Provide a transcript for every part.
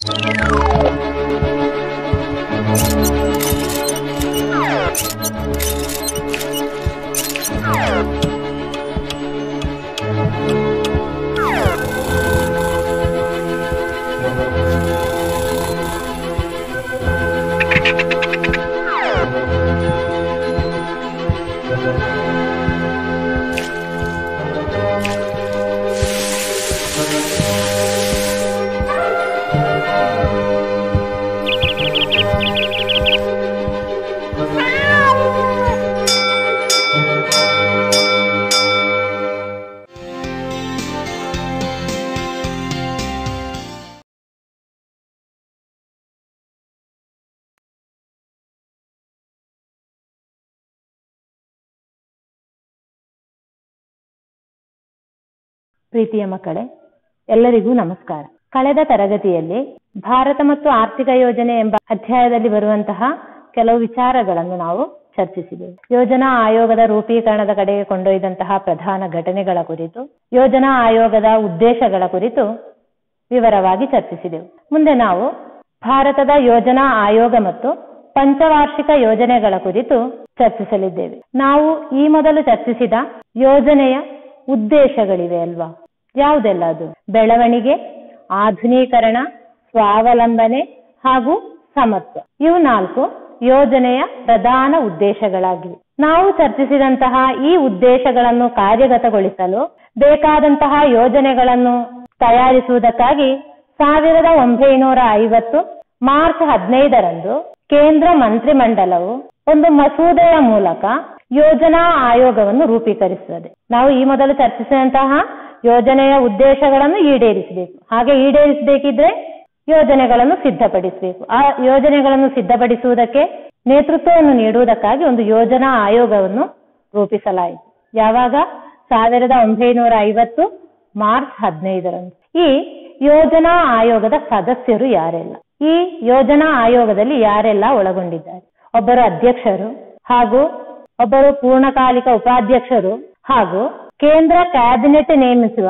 ಪ್ರೀತಿಯ ಮಕ್ಕಳೇ ಎಲ್ಲರಿಗೂ ನಮಸ್ಕಾರ ಕಳೆದ ತರಗತಿಯಲ್ಲಿ ಭಾರತ ಮತ್ತು ಆರ್ಥಿಕ ಯೋಜನೆ ಎಂಬ ಅಧ್ಯಾಯದಲ್ಲಿ ಬರುವಂತಹ ಕೆಲವು ವಿಚಾರಗಳನ್ನು ನಾವು ಚರ್ಚಿಸಿದೆವು ಯೋಜನಾ ಆಯೋಗದ ರೂಪೀಕರಣದ ಕಡೆಗೆ ಕೊಂಡೊಯ್ದಂತಹ ಪ್ರಧಾನ ಘಟನೆಗಳ ಕುರಿತು ಯೋಜನಾ ಆಯೋಗದ ಉದ್ದೇಶಗಳ ಕುರಿತು ವಿವರವಾಗಿ ಚರ್ಚಿಸಿದೆವು ಮುಂದೆ ನಾವು ಭಾರತದ ಯೋಜನಾ ಆಯೋಗ ಮತ್ತು ಪಂಚವಾರ್ಷಿಕ ಯೋಜನೆಗಳ ಕುರಿತು ಚರ್ಚಿಸಲಿದ್ದೇವೆ ನಾವು ಈ ಮೊದಲು ಚರ್ಚಿಸಿದ ಯೋಜನೆಯ ಉದ್ದೇಶಗಳಿವೆ ಅಲ್ವಾ ಯಾವುದೆಲ್ಲ ಅದು ಬೆಳವಣಿಗೆ ಆಧುನೀಕರಣ ಸ್ವಾವಲಂಬನೆ ಹಾಗೂ ಸಮತ್ವ ಇವು ನಾಲ್ಕು ಯೋಜನೆಯ ಪ್ರಧಾನ ಉದ್ದೇಶಗಳಾಗಿವೆ ನಾವು ಚರ್ಚಿಸಿದಂತಹ ಈ ಉದ್ದೇಶಗಳನ್ನು ಕಾರ್ಯಗತಗೊಳಿಸಲು ಬೇಕಾದಂತಹ ಯೋಜನೆಗಳನ್ನು ತಯಾರಿಸುವುದಕ್ಕಾಗಿ ಸಾವಿರದ ಒಂಬೈನೂರ ಐವತ್ತು ಮಾರ್ಚ್ ಹದಿನೈದರಂದು ಕೇಂದ್ರ ಮಂತ್ರಿಮಂಡಲವು ಒಂದು ಮಸೂದೆಯ ಮೂಲಕ ಯೋಜನಾ ಆಯೋಗವನ್ನು ರೂಪೀಕರಿಸುತ್ತದೆ ನಾವು ಈ ಮೊದಲು ಚರ್ಚಿಸಿದಂತಹ ಯೋಜನೆಯ ಉದ್ದೇಶಗಳನ್ನು ಈಡೇರಿಸಬೇಕು ಹಾಗೆ ಈಡೇರಿಸಬೇಕಿದ್ರೆ ಯೋಜನೆಗಳನ್ನು ಸಿದ್ಧಪಡಿಸಬೇಕು ಆ ಯೋಜನೆಗಳನ್ನು ಸಿದ್ಧಪಡಿಸುವುದಕ್ಕೆ ನೇತೃತ್ವವನ್ನು ನೀಡುವುದಕ್ಕಾಗಿ ಒಂದು ಯೋಜನಾ ಆಯೋಗವನ್ನು ರೂಪಿಸಲಾಯಿತು ಯಾವಾಗ ಸಾವಿರದ ಒಂಬೈನೂರ ಐವತ್ತು ಮಾರ್ಚ್ ಹದಿನೈದರಂದು ಈ ಯೋಜನಾ ಆಯೋಗದ ಸದಸ್ಯರು ಯಾರೆಲ್ಲ ಈ ಯೋಜನಾ ಆಯೋಗದಲ್ಲಿ ಯಾರೆಲ್ಲ ಒಳಗೊಂಡಿದ್ದಾರೆ ಒಬ್ಬರು ಅಧ್ಯಕ್ಷರು ಹಾಗೂ ಒಬ್ಬರು ಪೂರ್ಣಕಾಲಿಕ ಉಪಾಧ್ಯಕ್ಷರು ಹಾಗೂ ಕೇಂದ್ರ ಕ್ಯಾಬಿನೆಟ್ ನೇಮಿಸುವ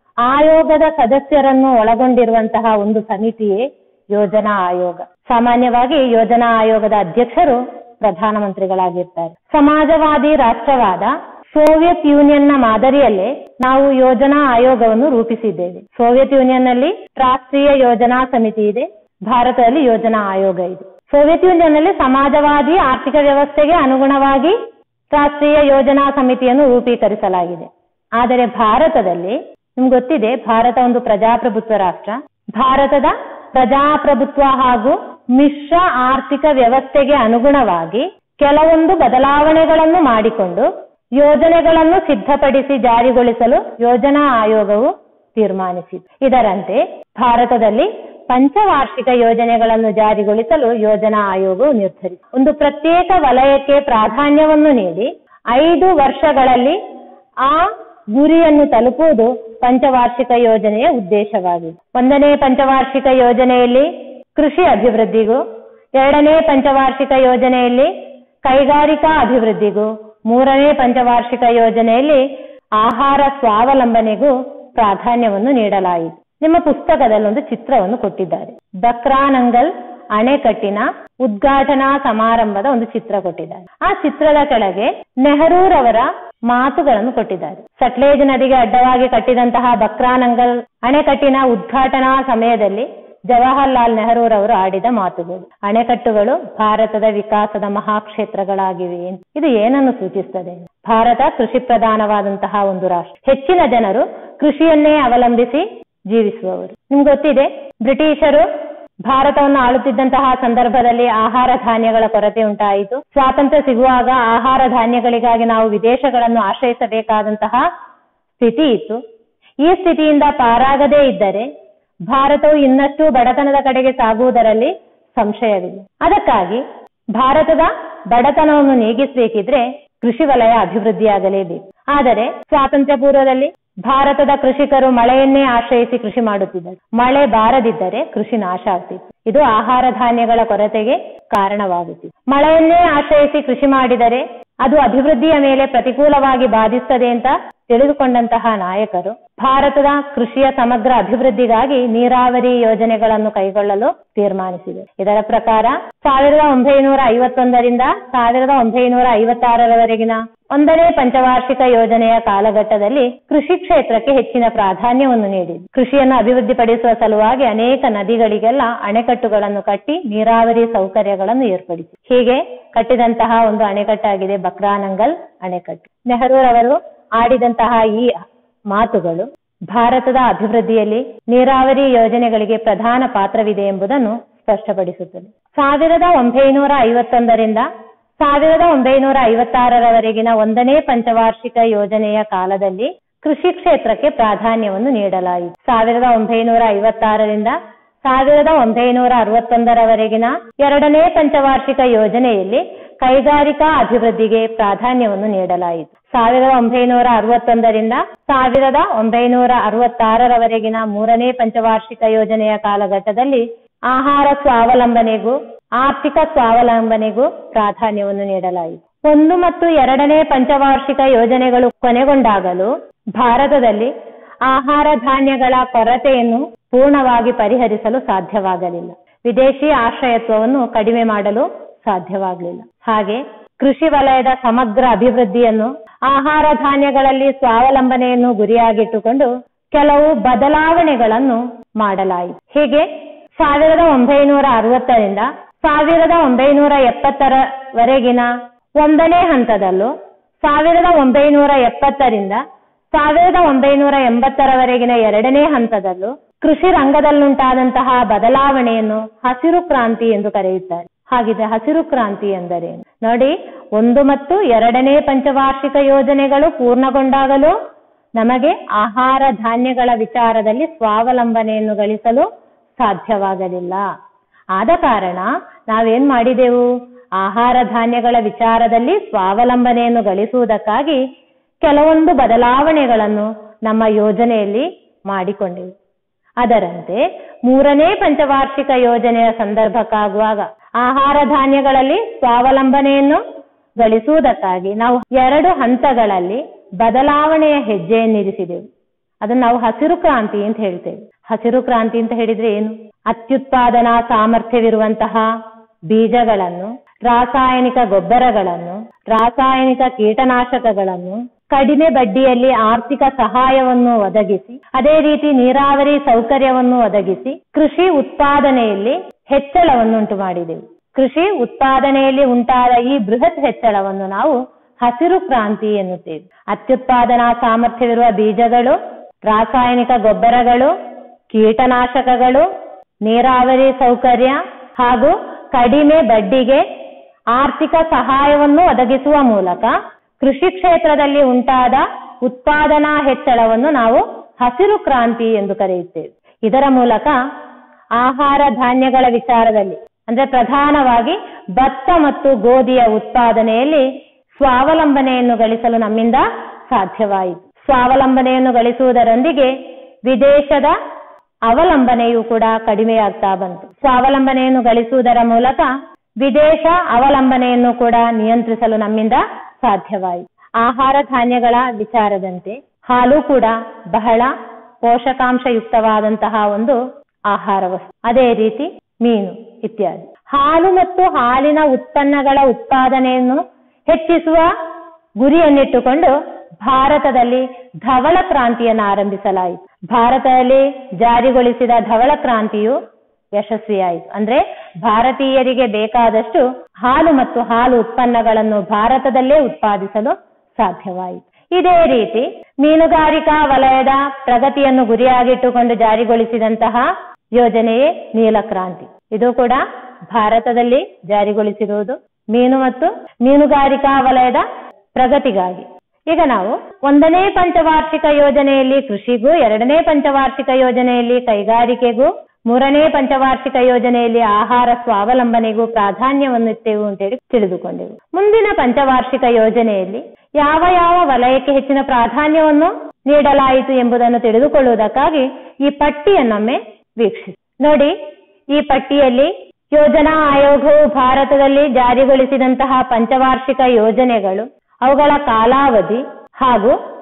ಆಯೋಗದ ಸದಸ್ಯರನ್ನು ಒಳಗೊಂಡಿರುವಂತಹ ಒಂದು ಸಮಿತಿಯೇ ಯೋಜನಾ ಆಯೋಗ ಸಾಮಾನ್ಯವಾಗಿ ಯೋಜನಾ ಆಯೋಗದ ಅಧ್ಯಕ್ಷರು ಪ್ರಧಾನಮಂತ್ರಿಗಳಾಗಿರ್ತಾರೆ ಸಮಾಜವಾದಿ ರಾಷ್ಟ್ರವಾದ ಸೋವಿಯತ್ ಯೂನಿಯನ್ನ ಮಾದರಿಯಲ್ಲೇ ನಾವು ಯೋಜನಾ ಆಯೋಗವನ್ನು ರೂಪಿಸಿದ್ದೇವೆ ಸೋವಿಯತ್ ಯೂನಿಯನ್ ನಲ್ಲಿ ರಾಷ್ಟ್ರೀಯ ಯೋಜನಾ ಸಮಿತಿ ಇದೆ ಭಾರತದಲ್ಲಿ ಯೋಜನಾ ಆಯೋಗ ಇದೆ ಸೋವಿಯತ್ ಯೂನಿಯನ್ ನಲ್ಲಿ ಸಮಾಜವಾದಿ ಆರ್ಥಿಕ ವ್ಯವಸ್ಥೆಗೆ ಅನುಗುಣವಾಗಿ ರಾಷ್ಟ್ರೀಯ ಯೋಜನಾ ಸಮಿತಿಯನ್ನು ರೂಪೀಕರಿಸಲಾಗಿದೆ ಆದರೆ ಭಾರತದಲ್ಲಿ ನಿಮ್ಗೆ ಗೊತ್ತಿದೆ ಭಾರತ ಒಂದು ಪ್ರಜಾಪ್ರಭುತ್ವ ರಾಷ್ಟ್ರ ಭಾರತದ ಪ್ರಜಾಪ್ರಭುತ್ವ ಹಾಗೂ ಮಿಶ್ರ ಆರ್ಥಿಕ ವ್ಯವಸ್ಥೆಗೆ ಅನುಗುಣವಾಗಿ ಕೆಲವೊಂದು ಬದಲಾವಣೆಗಳನ್ನು ಮಾಡಿಕೊಂಡು ಯೋಜನೆಗಳನ್ನು ಸಿದ್ಧಪಡಿಸಿ ಜಾರಿಗೊಳಿಸಲು ಯೋಜನಾ ಆಯೋಗವು ತೀರ್ಮಾನಿಸಿತು ಇದರಂತೆ ಭಾರತದಲ್ಲಿ ಪಂಚವಾರ್ಷಿಕ ಯೋಜನೆಗಳನ್ನು ಜಾರಿಗೊಳಿಸಲು ಯೋಜನಾ ಆಯೋಗವು ನಿರ್ಧರಿಸಿತು ಒಂದು ಪ್ರತ್ಯೇಕ ವಲಯಕ್ಕೆ ಪ್ರಾಧಾನ್ಯವನ್ನು ನೀಡಿ ಐದು ವರ್ಷಗಳಲ್ಲಿ ಆ ಗುರಿಯನ್ನು ತಲುಪುವುದು ಪಂಚವಾರ್ಷಿಕ ಯೋಜನೆಯ ಉದ್ದೇಶವಾಗಿದೆ ಒಂದನೇ ಪಂಚವಾರ್ಷಿಕ ಯೋಜನೆಯಲ್ಲಿ ಕೃಷಿ ಅಭಿವೃದ್ಧಿಗೂ ಎರಡನೇ ಪಂಚವಾರ್ಷಿಕ ಯೋಜನೆಯಲ್ಲಿ ಕೈಗಾರಿಕಾ ಅಭಿವೃದ್ಧಿಗೂ ಮೂರನೇ ಪಂಚವಾರ್ಷಿಕ ಯೋಜನೆಯಲ್ಲಿ ಆಹಾರ ಸ್ವಾವಲಂಬನೆಗೂ ಪ್ರಾಧಾನ್ಯವನ್ನು ನೀಡಲಾಯಿತು ನಿಮ್ಮ ಪುಸ್ತಕದಲ್ಲಿ ಒಂದು ಚಿತ್ರವನ್ನು ಕೊಟ್ಟಿದ್ದಾರೆ ಬಕ್ರಾನಂಗಲ್ ಅಣೆಕಟ್ಟಿನ ಉದ್ಘಾಟನಾ ಸಮಾರಂಭದ ಒಂದು ಚಿತ್ರ ಕೊಟ್ಟಿದ್ದಾರೆ ಆ ಚಿತ್ರದ ಕೆಳಗೆ ನೆಹರೂರವರ ಮಾತುಗಳನ್ನು ಕೊಟ್ಟಿದ್ದಾರೆ ಸಟ್ಲೇಜ್ ನದಿಗೆ ಅಡ್ಡವಾಗಿ ಕಟ್ಟಿದಂತಹ ಬಕ್ರಾನಂಗಲ್ ಅಣೆಕಟ್ಟಿನ ಉದ್ಘಾಟನಾ ಸಮಯದಲ್ಲಿ ಜವಾಹರ್ಲಾಲ್ ನೆಹರೂರವರು ಆಡಿದ ಮಾತುಗಳು ಅಣೆಕಟ್ಟುಗಳು ಭಾರತದ ವಿಕಾಸದ ಮಹಾಕ್ಷೇತ್ರಗಳಾಗಿವೆ ಇದು ಏನನ್ನು ಸೂಚಿಸುತ್ತದೆ ಭಾರತ ಕೃಷಿ ಪ್ರಧಾನವಾದಂತಹ ಒಂದು ರಾಷ್ಟ್ರ ಹೆಚ್ಚಿನ ಜನರು ಕೃಷಿಯನ್ನೇ ಅವಲಂಬಿಸಿ ಜೀವಿಸುವವರು ನಿಮ್ಗೆ ಗೊತ್ತಿದೆ ಬ್ರಿಟಿಷರು ಭಾರತವನ್ನು ಆಳುತ್ತಿದ್ದಂತಹ ಸಂದರ್ಭದಲ್ಲಿ ಆಹಾರ ಧಾನ್ಯಗಳ ಕೊರತೆ ಉಂಟಾಯಿತು ಸ್ವಾತಂತ್ರ್ಯ ಸಿಗುವಾಗ ಆಹಾರ ಧಾನ್ಯಗಳಿಗಾಗಿ ನಾವು ವಿದೇಶಗಳನ್ನು ಆಶ್ರಯಿಸಬೇಕಾದಂತಹ ಸ್ಥಿತಿ ಇತ್ತು ಈ ಸ್ಥಿತಿಯಿಂದ ಪಾರಾಗದೇ ಇದ್ದರೆ ಭಾರತವು ಇನ್ನಷ್ಟು ಬಡತನದ ಕಡೆಗೆ ಸಾಗುವುದರಲ್ಲಿ ಸಂಶಯವಿದೆ ಅದಕ್ಕಾಗಿ ಭಾರತದ ಬಡತನವನ್ನು ನೀಗಿಸಬೇಕಿದ್ರೆ ಕೃಷಿ ವಲಯ ಅಭಿವೃದ್ಧಿಯಾಗಲೇಬೇಕು ಆದರೆ ಸ್ವಾತಂತ್ರ್ಯ ಪೂರ್ವದಲ್ಲಿ ಭಾರತದ ಕೃಷಿಕರು ಮಳೆಯನ್ನೇ ಆಶ್ರಯಿಸಿ ಕೃಷಿ ಮಾಡುತ್ತಿದ್ದರು ಮಳೆ ಬಾರದಿದ್ದರೆ ಕೃಷಿ ನಾಶ ಆಗ್ತಿತ್ತು ಇದು ಆಹಾರ ಧಾನ್ಯಗಳ ಕೊರತೆಗೆ ಕಾರಣವಾಗುತ್ತಿತ್ತು ಮಳೆಯನ್ನೇ ಆಶ್ರಯಿಸಿ ಕೃಷಿ ಮಾಡಿದರೆ ಅದು ಅಭಿವೃದ್ಧಿಯ ಮೇಲೆ ಪ್ರತಿಕೂಲವಾಗಿ ಬಾಧಿಸುತ್ತದೆ ಅಂತ ತಿಳಿದುಕೊಂಡಂತಹ ನಾಯಕರು ಭಾರತದ ಕೃಷಿಯ ಸಮಗ್ರ ಅಭಿವೃದ್ಧಿಗಾಗಿ ನೀರಾವರಿ ಯೋಜನೆಗಳನ್ನು ಕೈಗೊಳ್ಳಲು ತೀರ್ಮಾನಿಸಿದೆ ಇದರ ಪ್ರಕಾರ ಸಾವಿರದ ಒಂಬೈನೂರ ಐವತ್ತೊಂದರಿಂದ ಸಾವಿರದ ಒಂಬೈನೂರ ಐವತ್ತಾರರವರೆಗಿನ ಒಂದನೇ ಪಂಚವಾರ್ಷಿಕ ಯೋಜನೆಯ ಕಾಲಘಟ್ಟದಲ್ಲಿ ಕೃಷಿ ಕ್ಷೇತ್ರಕ್ಕೆ ಹೆಚ್ಚಿನ ಪ್ರಾಧಾನ್ಯವನ್ನು ನೀಡಿದೆ ಕೃಷಿಯನ್ನು ಅಭಿವೃದ್ಧಿಪಡಿಸುವ ಸಲುವಾಗಿ ಅನೇಕ ನದಿಗಳಿಗೆಲ್ಲ ಅಣೆಕಟ್ಟುಗಳನ್ನು ಕಟ್ಟಿ ನೀರಾವರಿ ಸೌಕರ್ಯಗಳನ್ನು ಏರ್ಪಡಿಸಿ ಹೀಗೆ ಕಟ್ಟಿದಂತಹ ಒಂದು ಅಣೆಕಟ್ಟಾಗಿದೆ ಬಕ್ರಾನಂಗಲ್ ಅಣೆಕಟ್ಟು ನೆಹರೂರವರು ಆಡಿದಂತಹ ಈ ಮಾತುಗಳು ಭಾರತದ ಅಭಿವೃದ್ಧಿಯಲ್ಲಿ ನೀರಾವರಿ ಯೋಜನೆಗಳಿಗೆ ಪ್ರಧಾನ ಪಾತ್ರವಿದೆ ಎಂಬುದನ್ನು ಸ್ಪಷ್ಟಪಡಿಸುತ್ತದೆ ಸಾವಿರದ ಒಂಬೈನೂರ ಐವತ್ತೊಂದರಿಂದ ಸಾವಿರದ ಒಂಬೈನೂರ ಐವತ್ತಾರರವರೆಗಿನ ಒಂದನೇ ಪಂಚವಾರ್ಷಿಕ ಯೋಜನೆಯ ಕಾಲದಲ್ಲಿ ಕೃಷಿ ಕ್ಷೇತ್ರಕ್ಕೆ ಪ್ರಾಧಾನ್ಯವನ್ನು ನೀಡಲಾಯಿತು ಸಾವಿರದ ಒಂಬೈನೂರ ಐವತ್ತಾರರಿಂದ ಸಾವಿರದ ಒಂಬೈನೂರ ಅರವತ್ತೊಂದರವರೆಗಿನ ಎರಡನೇ ಪಂಚವಾರ್ಷಿಕ ಯೋಜನೆಯಲ್ಲಿ ಕೈಗಾರಿಕಾ ಅಭಿವೃದ್ಧಿಗೆ ಪ್ರಾಧಾನ್ಯವನ್ನು ನೀಡಲಾಯಿತು ಸಾವಿರದ ಒಂಬೈನೂರ ಅರವತ್ತೊಂದರಿಂದ ಸಾವಿರದ ಒಂಬೈನೂರ ಅರವತ್ತಾರರವರೆಗಿನ ಮೂರನೇ ಪಂಚವಾರ್ಷಿಕ ಯೋಜನೆಯ ಕಾಲಘಟ್ಟದಲ್ಲಿ ಆಹಾರ ಸ್ವಾವಲಂಬನೆಗೂ ಆರ್ಥಿಕ ಸ್ವಾವಲಂಬನೆಗೂ ಪ್ರಾಧಾನ್ಯವನ್ನು ನೀಡಲಾಯಿತು ಒಂದು ಮತ್ತು ಎರಡನೇ ಪಂಚವಾರ್ಷಿಕ ಯೋಜನೆಗಳು ಕೊನೆಗೊಂಡಾಗಲೂ ಭಾರತದಲ್ಲಿ ಆಹಾರ ಧಾನ್ಯಗಳ ಕೊರತೆಯನ್ನು ಪೂರ್ಣವಾಗಿ ಪರಿಹರಿಸಲು ಸಾಧ್ಯವಾಗಲಿಲ್ಲ ವಿದೇಶಿ ಆಶ್ರಯತ್ವವನ್ನು ಕಡಿಮೆ ಮಾಡಲು ಸಾಧ್ಯವಾಗಲಿಲ್ಲ ಹಾಗೆ ಕೃಷಿ ವಲಯದ ಸಮಗ್ರ ಅಭಿವೃದ್ಧಿಯನ್ನು ಆಹಾರ ಧಾನ್ಯಗಳಲ್ಲಿ ಸ್ವಾವಲಂಬನೆಯನ್ನು ಗುರಿಯಾಗಿಟ್ಟುಕೊಂಡು ಕೆಲವು ಬದಲಾವಣೆಗಳನ್ನು ಮಾಡಲಾಯಿತು ಹೀಗೆ ಸಾವಿರದ ಒಂಬೈನೂರ ಅರವತ್ತರಿಂದ ಸಾವಿರದ ಒಂಬೈನೂರ ಎಪ್ಪತ್ತರವರೆಗಿನ ಒಂದನೇ ಹಂತದಲ್ಲೂ ಸಾವಿರದ ಒಂಬೈನೂರ ಎಪ್ಪತ್ತರಿಂದ ಸಾವಿರದ ಒಂಬೈನೂರ ಎಂಬತ್ತರವರೆಗಿನ ಎರಡನೇ ಹಂತದಲ್ಲೂ ಕೃಷಿ ರಂಗದಲ್ಲುಂಟಾದಂತಹ ಬದಲಾವಣೆಯನ್ನು ಹಸಿರು ಕ್ರಾಂತಿ ಎಂದು ಕರೆಯುತ್ತಾರೆ ಹಾಗಿದೆ ಹಸಿರು ಕ್ರಾಂತಿ ಎಂದರೇನು ನೋಡಿ ಒಂದು ಮತ್ತು ಎರಡನೇ ಪಂಚವಾರ್ಷಿಕ ಯೋಜನೆಗಳು ಪೂರ್ಣಗೊಂಡಾಗಲೂ ನಮಗೆ ಆಹಾರ ಧಾನ್ಯಗಳ ವಿಚಾರದಲ್ಲಿ ಸ್ವಾವಲಂಬನೆಯನ್ನು ಗಳಿಸಲು ಸಾಧ್ಯವಾಗಲಿಲ್ಲ ಆದ ಕಾರಣ ನಾವೇನ್ ಮಾಡಿದೆವು ಆಹಾರ ಧಾನ್ಯಗಳ ವಿಚಾರದಲ್ಲಿ ಸ್ವಾವಲಂಬನೆಯನ್ನು ಗಳಿಸುವುದಕ್ಕಾಗಿ ಕೆಲವೊಂದು ಬದಲಾವಣೆಗಳನ್ನು ನಮ್ಮ ಯೋಜನೆಯಲ್ಲಿ ಮಾಡಿಕೊಂಡೆವು ಅದರಂತೆ ಮೂರನೇ ಪಂಚವಾರ್ಷಿಕ ಯೋಜನೆಯ ಸಂದರ್ಭಕ್ಕಾಗುವಾಗ ಆಹಾರ ಧಾನ್ಯಗಳಲ್ಲಿ ಸ್ವಾವಲಂಬನೆಯನ್ನು ಗಳಿಸುವುದಕ್ಕಾಗಿ ನಾವು ಎರಡು ಹಂತಗಳಲ್ಲಿ ಬದಲಾವಣೆಯ ಹೆಜ್ಜೆಯನ್ನಿರಿಸಿದೆವು ಅದನ್ನು ನಾವು ಹಸಿರು ಕ್ರಾಂತಿ ಅಂತ ಹೇಳ್ತೇವೆ ಹಸಿರು ಕ್ರಾಂತಿ ಅಂತ ಹೇಳಿದ್ರೆ ಏನು ಅತ್ಯುತ್ಪಾದನಾ ಸಾಮರ್ಥ್ಯವಿರುವಂತಹ ಬೀಜಗಳನ್ನು ರಾಸಾಯನಿಕ ಗೊಬ್ಬರಗಳನ್ನು ರಾಸಾಯನಿಕ ಕೀಟನಾಶಕಗಳನ್ನು ಕಡಿಮೆ ಬಡ್ಡಿಯಲ್ಲಿ ಆರ್ಥಿಕ ಸಹಾಯವನ್ನು ಒದಗಿಸಿ ಅದೇ ರೀತಿ ನೀರಾವರಿ ಸೌಕರ್ಯವನ್ನು ಒದಗಿಸಿ ಕೃಷಿ ಉತ್ಪಾದನೆಯಲ್ಲಿ ಹೆಚ್ಚಳವನ್ನು ಉಂಟು ಮಾಡಿದೆವು ಕೃಷಿ ಉತ್ಪಾದನೆಯಲ್ಲಿ ಉಂಟಾದ ಈ ಬೃಹತ್ ಹೆಚ್ಚಳವನ್ನು ನಾವು ಹಸಿರು ಕ್ರಾಂತಿ ಎನ್ನುತ್ತೇವೆ ಅತ್ಯುತ್ಪಾದನಾ ಸಾಮರ್ಥ್ಯವಿರುವ ಬೀಜಗಳು ರಾಸಾಯನಿಕ ಗೊಬ್ಬರಗಳು ಕೀಟನಾಶಕಗಳು ನೀರಾವರಿ ಸೌಕರ್ಯ ಹಾಗೂ ಕಡಿಮೆ ಬಡ್ಡಿಗೆ ಆರ್ಥಿಕ ಸಹಾಯವನ್ನು ಒದಗಿಸುವ ಮೂಲಕ ಕೃಷಿ ಕ್ಷೇತ್ರದಲ್ಲಿ ಉಂಟಾದ ಉತ್ಪಾದನಾ ಹೆಚ್ಚಳವನ್ನು ನಾವು ಹಸಿರು ಕ್ರಾಂತಿ ಎಂದು ಕರೆಯುತ್ತೇವೆ ಇದರ ಮೂಲಕ ಆಹಾರ ಧಾನ್ಯಗಳ ವಿಚಾರದಲ್ಲಿ ಅಂದ್ರೆ ಪ್ರಧಾನವಾಗಿ ಭತ್ತ ಮತ್ತು ಗೋಧಿಯ ಉತ್ಪಾದನೆಯಲ್ಲಿ ಸ್ವಾವಲಂಬನೆಯನ್ನು ಗಳಿಸಲು ನಮ್ಮಿಂದ ಸಾಧ್ಯವಾಯಿತು ಸ್ವಾವಲಂಬನೆಯನ್ನು ಗಳಿಸುವುದರೊಂದಿಗೆ ವಿದೇಶದ ಅವಲಂಬನೆಯೂ ಕೂಡ ಕಡಿಮೆಯಾಗ್ತಾ ಬಂತು ಸ್ವಾವಲಂಬನೆಯನ್ನು ಗಳಿಸುವುದರ ಮೂಲಕ ವಿದೇಶ ಅವಲಂಬನೆಯನ್ನು ಕೂಡ ನಿಯಂತ್ರಿಸಲು ನಮ್ಮಿಂದ ಸಾಧ್ಯವಾಯಿತು ಆಹಾರ ಧಾನ್ಯಗಳ ವಿಚಾರದಂತೆ ಹಾಲು ಕೂಡ ಬಹಳ ಪೋಷಕಾಂಶಯುಕ್ತವಾದಂತಹ ಒಂದು ಆಹಾರ ವಸ್ತು ಅದೇ ರೀತಿ ಮೀನು ಇತ್ಯಾದಿ ಹಾಲು ಮತ್ತು ಹಾಲಿನ ಉತ್ಪನ್ನಗಳ ಉತ್ಪಾದನೆಯನ್ನು ಹೆಚ್ಚಿಸುವ ಗುರಿಯನ್ನಿಟ್ಟುಕೊಂಡು ಭಾರತದಲ್ಲಿ ಧವಳ ಕ್ರಾಂತಿಯನ್ನು ಆರಂಭಿಸಲಾಯಿತು ಭಾರತದಲ್ಲಿ ಜಾರಿಗೊಳಿಸಿದ ಧವಳ ಕ್ರಾಂತಿಯು ಯಶಸ್ವಿಯಾಯಿತು ಅಂದ್ರೆ ಭಾರತೀಯರಿಗೆ ಬೇಕಾದಷ್ಟು ಹಾಲು ಮತ್ತು ಹಾಲು ಉತ್ಪನ್ನಗಳನ್ನು ಭಾರತದಲ್ಲೇ ಉತ್ಪಾದಿಸಲು ಸಾಧ್ಯವಾಯಿತು ಇದೇ ರೀತಿ ಮೀನುಗಾರಿಕಾ ವಲಯದ ಪ್ರಗತಿಯನ್ನು ಗುರಿಯಾಗಿಟ್ಟುಕೊಂಡು ಜಾರಿಗೊಳಿಸಿದಂತಹ ಯೋಜನೆಯೇ ನೀಲಕ್ರಾಂತಿ ಇದು ಕೂಡ ಭಾರತದಲ್ಲಿ ಜಾರಿಗೊಳಿಸಿರುವುದು ಮೀನು ಮತ್ತು ಮೀನುಗಾರಿಕಾ ವಲಯದ ಪ್ರಗತಿಗಾಗಿ ಈಗ ನಾವು ಒಂದನೇ ಪಂಚವಾರ್ಷಿಕ ಯೋಜನೆಯಲ್ಲಿ ಕೃಷಿಗೂ ಎರಡನೇ ಪಂಚವಾರ್ಷಿಕ ಯೋಜನೆಯಲ್ಲಿ ಕೈಗಾರಿಕೆಗೂ ಮೂರನೇ ಪಂಚವಾರ್ಷಿಕ ಯೋಜನೆಯಲ್ಲಿ ಆಹಾರ ಸ್ವಾವಲಂಬನೆಗೂ ಪ್ರಾಧಾನ್ಯವನ್ನಿತ್ತೇವು ಅಂತೇಳಿ ತಿಳಿದುಕೊಂಡೆವು ಮುಂದಿನ ಪಂಚವಾರ್ಷಿಕ ಯೋಜನೆಯಲ್ಲಿ ಯಾವ ಯಾವ ವಲಯಕ್ಕೆ ಹೆಚ್ಚಿನ ಪ್ರಾಧಾನ್ಯವನ್ನು ನೀಡಲಾಯಿತು ಎಂಬುದನ್ನು ತಿಳಿದುಕೊಳ್ಳುವುದಕ್ಕಾಗಿ ಈ ಪಟ್ಟಿಯನ್ನೊಮ್ಮೆ ವೀಕ್ಷಿಸಿ ನೋಡಿ ಈ ಪಟ್ಟಿಯಲ್ಲಿ ಯೋಜನಾ ಆಯೋಗವು ಭಾರತದಲ್ಲಿ ಜಾರಿಗೊಳಿಸಿದಂತಹ ಪಂಚವಾರ್ಷಿಕ ಯೋಜನೆಗಳು ಅವುಗಳ ಕಾಲಾವಧಿ ಹಾಗೂ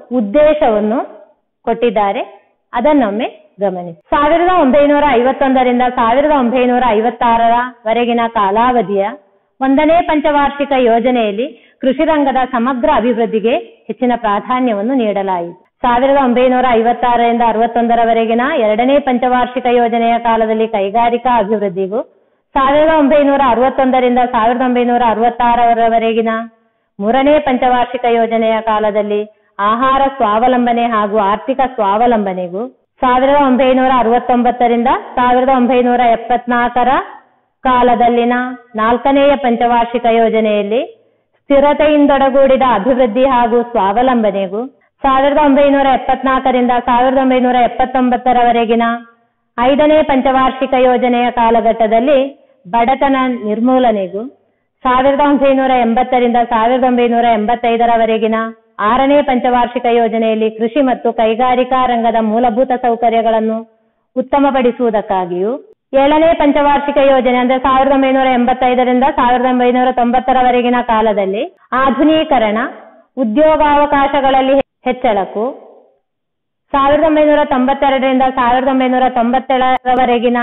ಉದ್ದೇಶವನ್ನು ಕೊಟ್ಟಿದ್ದಾರೆ ಅದನ್ನೊಮ್ಮೆ ಗಮನಿಸಿ ಸಾವಿರದ ಒಂಬೈನೂರ ಐವತ್ತೊಂದರಿಂದ ಸಾವಿರದ ಒಂಬೈನೂರ ಐವತ್ತಾರರವರೆಗಿನ ಕಾಲಾವಧಿಯ ಒಂದನೇ ಪಂಚವಾರ್ಷಿಕ ಯೋಜನೆಯಲ್ಲಿ ಕೃಷಿ ರಂಗದ ಸಮಗ್ರ ಅಭಿವೃದ್ಧಿಗೆ ಹೆಚ್ಚಿನ ಪ್ರಾಧಾನ್ಯವನ್ನು ನೀಡಲಾಯಿತು ಸಾವಿರದ ಒಂಬೈನೂರ ಐವತ್ತಾರರಿಂದ ಅರವತ್ತೊಂದರವರೆಗಿನ ಎರಡನೇ ಪಂಚವಾರ್ಷಿಕ ಯೋಜನೆಯ ಕಾಲದಲ್ಲಿ ಕೈಗಾರಿಕಾ ಅಭಿವೃದ್ಧಿಗೂ ಸಾವಿರದ ಒಂಬೈನೂರ ಅರವತ್ತೊಂದರಿಂದ ಸಾವಿರದ ಒಂಬೈನೂರ ಅರವತ್ತಾರರವರೆಗಿನ ಮೂರನೇ ಪಂಚವಾರ್ಷಿಕ ಯೋಜನೆಯ ಕಾಲದಲ್ಲಿ ಆಹಾರ ಸ್ವಾವಲಂಬನೆ ಹಾಗೂ ಆರ್ಥಿಕ ಸ್ವಾವಲಂಬನೆಗೂ ಸಾವಿರದ ಒಂಬೈನೂರ ಅರವತ್ತೊಂಬತ್ತರಿಂದ ಸಾವಿರದ ಒಂಬೈನೂರ ಎಪ್ಪತ್ನಾಲ್ಕರ ಕಾಲದಲ್ಲಿನ ನಾಲ್ಕನೆಯ ಪಂಚವಾರ್ಷಿಕ ಯೋಜನೆಯಲ್ಲಿ ಸ್ಥಿರತೆಯಿಂದೊಡಗೂಡಿದ ಅಭಿವೃದ್ಧಿ ಹಾಗೂ ಸ್ವಾವಲಂಬನೆಗೂ ಸಾವಿರದ ಒಂಬೈನೂರ ಎಪ್ಪತ್ನಾಲ್ಕರಿಂದ ಸಾವಿರದ ಒಂಬೈನೂರ ಎಪ್ಪತ್ತೊಂಬತ್ತರವರೆಗಿನ ಐದನೇ ಪಂಚವಾರ್ಷಿಕ ಯೋಜನೆಯ ಕಾಲಘಟ್ಟದಲ್ಲಿ ಬಡತನ ನಿರ್ಮೂಲನೆಗೂ ಸಾವಿರದ ಒಂಬೈನೂರ ಎಂಬತ್ತರಿಂದ ಸಾವಿರದ ಒಂಬೈನೂರ ಎಂಬತ್ತೈದರವರೆಗಿನ ಆರನೇ ಪಂಚವಾರ್ಷಿಕ ಯೋಜನೆಯಲ್ಲಿ ಕೃಷಿ ಮತ್ತು ಕೈಗಾರಿಕಾ ರಂಗದ ಮೂಲಭೂತ ಸೌಕರ್ಯಗಳನ್ನು ಉತ್ತಮಪಡಿಸುವುದಕ್ಕಾಗಿಯೂ ಏಳನೇ ಪಂಚವಾರ್ಷಿಕ ಯೋಜನೆ ಅಂದ್ರೆ ಸಾವಿರದ ಒಂಬೈನೂರ ಎಂಬತ್ತೈದರಿಂದ ಸಾವಿರದ ಒಂಬೈನೂರ ತೊಂಬತ್ತರವರೆಗಿನ ಕಾಲದಲ್ಲಿ ಆಧುನೀಕರಣ ಉದ್ಯೋಗಾವಕಾಶಗಳಲ್ಲಿ ಹೆಚ್ಚಳಕ್ಕೂ ಸಾವಿರದ ಒಂಬೈನೂರ ತೊಂಬತ್ತೆರಡರಿಂದ ಸಾವಿರದ ಒಂಬೈನೂರ ತೊಂಬತ್ತೇಳರವರೆಗಿನ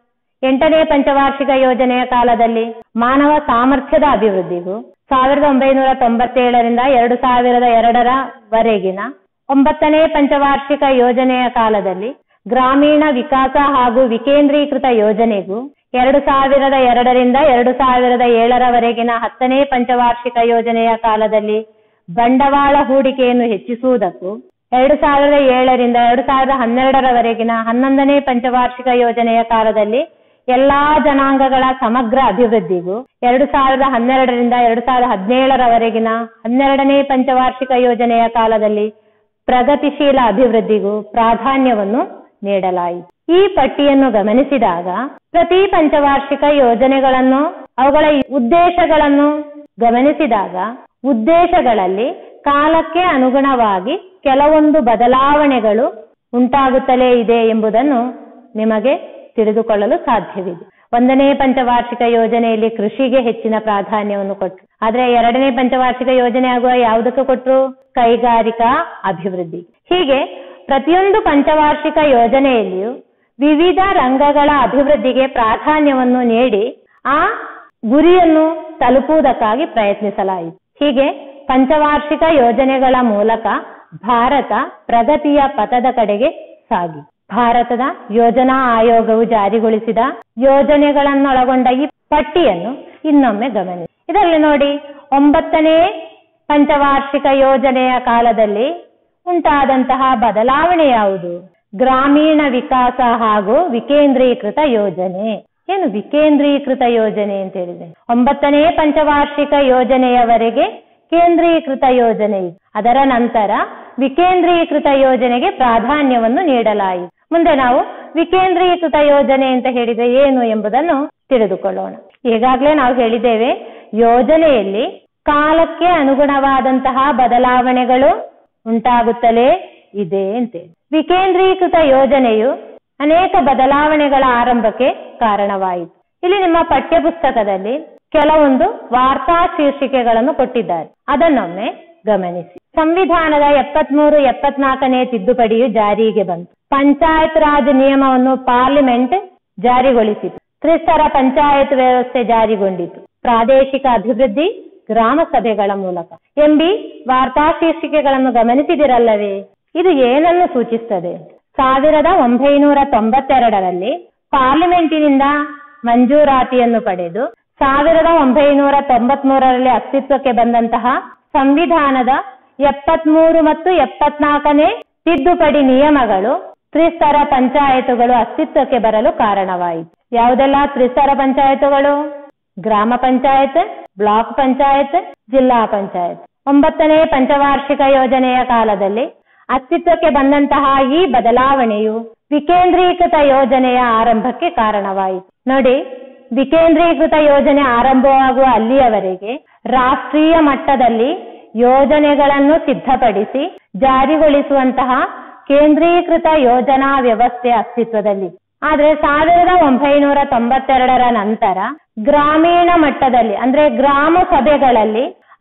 ಎಂಟನೇ ಪಂಚವಾರ್ಷಿಕ ಯೋಜನೆಯ ಕಾಲದಲ್ಲಿ ಮಾನವ ಸಾಮರ್ಥ್ಯದ ಅಭಿವೃದ್ಧಿಗೂ ಸಾವಿರದ ಒಂಬೈನೂರ ತೊಂಬತ್ತೇಳರಿಂದ ಎರಡು ಸಾವಿರದ ಎರಡರವರೆಗಿನ ಒಂಬತ್ತನೇ ಪಂಚವಾರ್ಷಿಕ ಯೋಜನೆಯ ಕಾಲದಲ್ಲಿ ಗ್ರಾಮೀಣ ವಿಕಾಸ ಹಾಗೂ ವಿಕೇಂದ್ರೀಕೃತ ಯೋಜನೆಗೂ ಎರಡು ಸಾವಿರದ ಎರಡರಿಂದ ಎರಡು ಸಾವಿರದ ಏಳರವರೆಗಿನ ಹತ್ತನೇ ಪಂಚವಾರ್ಷಿಕ ಯೋಜನೆಯ ಕಾಲದಲ್ಲಿ ಬಂಡವಾಳ ಹೂಡಿಕೆಯನ್ನು ಹೆಚ್ಚಿಸುವುದಕ್ಕೂ ಎರಡು ಸಾವಿರದ ಏಳರಿಂದ ಎರಡು ಸಾವಿರದ ಹನ್ನೆರಡರವರೆಗಿನ ಹನ್ನೊಂದನೇ ಪಂಚವಾರ್ಷಿಕ ಯೋಜನೆಯ ಕಾಲದಲ್ಲಿ ಎಲ್ಲಾ ಜನಾಂಗಗಳ ಸಮಗ್ರ ಅಭಿವೃದ್ಧಿಗೂ ಎರಡು ಸಾವಿರದ ಹನ್ನೆರಡರಿಂದ ಎರಡು ಸಾವಿರದ ಹದಿನೇಳರವರೆಗಿನ ಹನ್ನೆರಡನೇ ಪಂಚವಾರ್ಷಿಕ ಯೋಜನೆಯ ಕಾಲದಲ್ಲಿ ಪ್ರಗತಿಶೀಲ ಅಭಿವೃದ್ಧಿಗೂ ಪ್ರಾಧಾನ್ಯವನ್ನು ನೀಡಲಾಯಿತು ಈ ಪಟ್ಟಿಯನ್ನು ಗಮನಿಸಿದಾಗ ಪ್ರತಿ ಪಂಚವಾರ್ಷಿಕ ಯೋಜನೆಗಳನ್ನು ಅವುಗಳ ಉದ್ದೇಶಗಳನ್ನು ಗಮನಿಸಿದಾಗ ಉದ್ದೇಶಗಳಲ್ಲಿ ಕಾಲಕ್ಕೆ ಅನುಗುಣವಾಗಿ ಕೆಲವೊಂದು ಬದಲಾವಣೆಗಳು ಉಂಟಾಗುತ್ತಲೇ ಇದೆ ಎಂಬುದನ್ನು ನಿಮಗೆ ತಿಳಿದುಕೊಳ್ಳಲು ಸಾಧ್ಯವಿದೆ ಒಂದನೇ ಪಂಚವಾರ್ಷಿಕ ಯೋಜನೆಯಲ್ಲಿ ಕೃಷಿಗೆ ಹೆಚ್ಚಿನ ಪ್ರಾಧಾನ್ಯವನ್ನು ಕೊಟ್ಟರು ಆದ್ರೆ ಎರಡನೇ ಪಂಚವಾರ್ಷಿಕ ಯೋಜನೆ ಆಗುವ ಯಾವುದಕ್ಕೆ ಕೊಟ್ಟರು ಕೈಗಾರಿಕಾ ಅಭಿವೃದ್ಧಿ ಹೀಗೆ ಪ್ರತಿಯೊಂದು ಪಂಚವಾರ್ಷಿಕ ಯೋಜನೆಯಲ್ಲಿಯೂ ವಿವಿಧ ರಂಗಗಳ ಅಭಿವೃದ್ಧಿಗೆ ಪ್ರಾಧಾನ್ಯವನ್ನು ನೀಡಿ ಆ ಗುರಿಯನ್ನು ತಲುಪುವುದಕ್ಕಾಗಿ ಪ್ರಯತ್ನಿಸಲಾಯಿತು ಹೀಗೆ ಪಂಚವಾರ್ಷಿಕ ಯೋಜನೆಗಳ ಮೂಲಕ ಭಾರತ ಪ್ರಗತಿಯ ಪಥದ ಕಡೆಗೆ ಸಾಗಿ ಭಾರತದ ಯೋಜನಾ ಆಯೋಗವು ಜಾರಿಗೊಳಿಸಿದ ಯೋಜನೆಗಳನ್ನೊಳಗೊಂಡ ಈ ಪಟ್ಟಿಯನ್ನು ಇನ್ನೊಮ್ಮೆ ಗಮನಿಸಿ ಇದರಲ್ಲಿ ನೋಡಿ ಒಂಬತ್ತನೇ ಪಂಚವಾರ್ಷಿಕ ಯೋಜನೆಯ ಕಾಲದಲ್ಲಿ ಉಂಟಾದಂತಹ ಬದಲಾವಣೆ ಯಾವುದು ಗ್ರಾಮೀಣ ವಿಕಾಸ ಹಾಗೂ ವಿಕೇಂದ್ರೀಕೃತ ಯೋಜನೆ ಏನು ವಿಕೇಂದ್ರೀಕೃತ ಯೋಜನೆ ಅಂತ ಹೇಳಿದೆ ಒಂಬತ್ತನೇ ಪಂಚವಾರ್ಷಿಕ ಯೋಜನೆಯವರೆಗೆ ಕೇಂದ್ರೀಕೃತ ಯೋಜನೆ ಇತ್ತು ಅದರ ನಂತರ ವಿಕೇಂದ್ರೀಕೃತ ಯೋಜನೆಗೆ ಪ್ರಾಧಾನ್ಯವನ್ನು ನೀಡಲಾಯಿತು ಮುಂದೆ ನಾವು ವಿಕೇಂದ್ರೀಕೃತ ಯೋಜನೆ ಅಂತ ಹೇಳಿದ್ರೆ ಏನು ಎಂಬುದನ್ನು ತಿಳಿದುಕೊಳ್ಳೋಣ ಈಗಾಗಲೇ ನಾವು ಹೇಳಿದ್ದೇವೆ ಯೋಜನೆಯಲ್ಲಿ ಕಾಲಕ್ಕೆ ಅನುಗುಣವಾದಂತಹ ಬದಲಾವಣೆಗಳು ಉಂಟಾಗುತ್ತಲೇ ಇದೆ ಅಂತೇಳಿ ವಿಕೇಂದ್ರೀಕೃತ ಯೋಜನೆಯು ಅನೇಕ ಬದಲಾವಣೆಗಳ ಆರಂಭಕ್ಕೆ ಕಾರಣವಾಯಿತು ಇಲ್ಲಿ ನಿಮ್ಮ ಪಠ್ಯ ಪುಸ್ತಕದಲ್ಲಿ ಕೆಲವೊಂದು ವಾರ್ತಾ ಶೀರ್ಷಿಕೆಗಳನ್ನು ಕೊಟ್ಟಿದ್ದಾರೆ ಅದನ್ನೊಮ್ಮೆ ಗಮನಿಸಿ ಸಂವಿಧಾನದ ಎಪ್ಪತ್ಮೂರು ಎಪ್ಪತ್ನಾಲ್ಕನೇ ತಿದ್ದುಪಡಿಯು ಜಾರಿಗೆ ಬಂತು ಪಂಚಾಯತ್ ರಾಜ್ ನಿಯಮವನ್ನು ಪಾರ್ಲಿಮೆಂಟ್ ಜಾರಿಗೊಳಿಸಿತು ತ್ರಿಸ್ತರ ಪಂಚಾಯತ್ ವ್ಯವಸ್ಥೆ ಜಾರಿಗೊಂಡಿತು ಪ್ರಾದೇಶಿಕ ಅಭಿವೃದ್ಧಿ ಗ್ರಾಮ ಸಭೆಗಳ ಮೂಲಕ ಎಂಬಿ ವಾರ್ತಾ ಶೀರ್ಷಿಕೆಗಳನ್ನು ಗಮನಿಸಿದಿರಲ್ಲವೇ ಇದು ಏನನ್ನು ಸೂಚಿಸುತ್ತದೆ ಸಾವಿರದ ಒಂಬೈನೂರ ತೊಂಬತ್ತೆರಡರಲ್ಲಿ ಪಾರ್ಲಿಮೆಂಟಿನಿಂದ ಮಂಜೂರಾತಿಯನ್ನು ಪಡೆದು ಸಾವಿರದ ಒಂಬೈನೂರ ತೊಂಬತ್ಮೂರರಲ್ಲಿ ಅಸ್ತಿತ್ವಕ್ಕೆ ಬಂದಂತಹ ಸಂವಿಧಾನದ ಎಪ್ಪತ್ಮೂರು ಮತ್ತು ಎಪ್ಪತ್ನಾಲ್ಕನೇ ತಿದ್ದುಪಡಿ ನಿಯಮಗಳು ತ್ರಿಸ್ತರ ಪಂಚಾಯತುಗಳು ಅಸ್ತಿತ್ವಕ್ಕೆ ಬರಲು ಕಾರಣವಾಯಿತು ಯಾವುದೆಲ್ಲ ತ್ರಿಸ್ತರ ಪಂಚಾಯತುಗಳು ಗ್ರಾಮ ಪಂಚಾಯತ್ ಬ್ಲಾಕ್ ಪಂಚಾಯತ್ ಜಿಲ್ಲಾ ಪಂಚಾಯತ್ ಒಂಬತ್ತನೇ ಪಂಚವಾರ್ಷಿಕ ಯೋಜನೆಯ ಕಾಲದಲ್ಲಿ ಅಸ್ತಿತ್ವಕ್ಕೆ ಬಂದಂತಹ ಈ ಬದಲಾವಣೆಯು ವಿಕೇಂದ್ರೀಕೃತ ಯೋಜನೆಯ ಆರಂಭಕ್ಕೆ ಕಾರಣವಾಯಿತು ನೋಡಿ ವಿಕೇಂದ್ರೀಕೃತ ಯೋಜನೆ ಆರಂಭವಾಗುವ ಅಲ್ಲಿಯವರೆಗೆ ರಾಷ್ಟ್ರೀಯ ಮಟ್ಟದಲ್ಲಿ ಯೋಜನೆಗಳನ್ನು ಸಿದ್ಧಪಡಿಸಿ ಜಾರಿಗೊಳಿಸುವಂತಹ ಕೇಂದ್ರೀಕೃತ ಯೋಜನಾ ವ್ಯವಸ್ಥೆ ಅಸ್ತಿತ್ವದಲ್ಲಿ ಆದ್ರೆ ಸಾವಿರದ ಒಂಬೈನೂರ ತೊಂಬತ್ತೆರಡರ ನಂತರ ಗ್ರಾಮೀಣ ಮಟ್ಟದಲ್ಲಿ ಅಂದ್ರೆ ಗ್ರಾಮ ಸಭೆಗಳಲ್ಲಿ